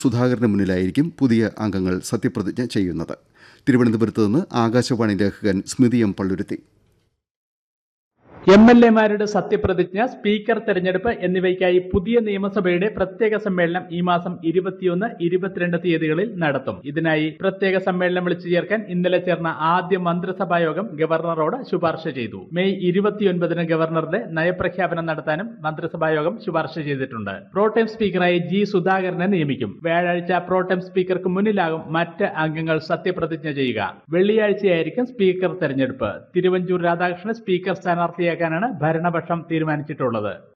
സുധാകരന് മുന്നിലായിരിക്കും പുതിയ അംഗങ്ങൾ സത്യപ്രതിജ്ഞ ചെയ്യുന്നത് തിരുവനന്തപുരത്ത് നിന്ന് ആകാശവാണി ലേഖകൻ Smithi M Palluruthy M L എമാരുടെ സത്യപ്രതിജ്ഞ സ്പീക്കർ തെരഞ്ഞെടുപ്പ് എന്നിവയ്ക്കായി പുതിയ നിയമസഭയുടെ പ്രത്യേക സമ്മേളനം ഈ മാസം ഇരുപത്തിയൊന്ന് ഇരുപത്തിരണ്ട് തീയതികളിൽ നടത്തും ഇതിനായി പ്രത്യേക സമ്മേളനം വിളിച്ചു ചേർക്കാൻ ഇന്നലെ ചേർന്ന ആദ്യ മന്ത്രിസഭാ യോഗം ഗവർണറോട് ശുപാർശ ചെയ്തു മെയ് ഇരുപത്തിയൊൻപതിന് ഗവർണറുടെ നയപ്രഖ്യാപനം നടത്താനും മന്ത്രിസഭാ യോഗം ശുപാർശ ചെയ്തിട്ടുണ്ട് പ്രോട്ടൈം സ്പീക്കറായി ജി സുധാകരനെ നിയമിക്കും വ്യാഴാഴ്ച പ്രോട്ടൈം സ്പീക്കർക്ക് മുന്നിലാകും മറ്റ് അംഗങ്ങൾ സത്യപ്രതിജ്ഞ ചെയ്യുക വെള്ളിയാഴ്ചയായിരിക്കും സ്പീക്കർ തെരഞ്ഞെടുപ്പ് തിരുവഞ്ചൂർ രാധാകൃഷ്ണൻ സ്പീക്കർ സ്ഥാനാർത്ഥിയാക്കാനാണ് ഭരണപക്ഷം തീരുമാനിച്ചിട്ടുള്ളത്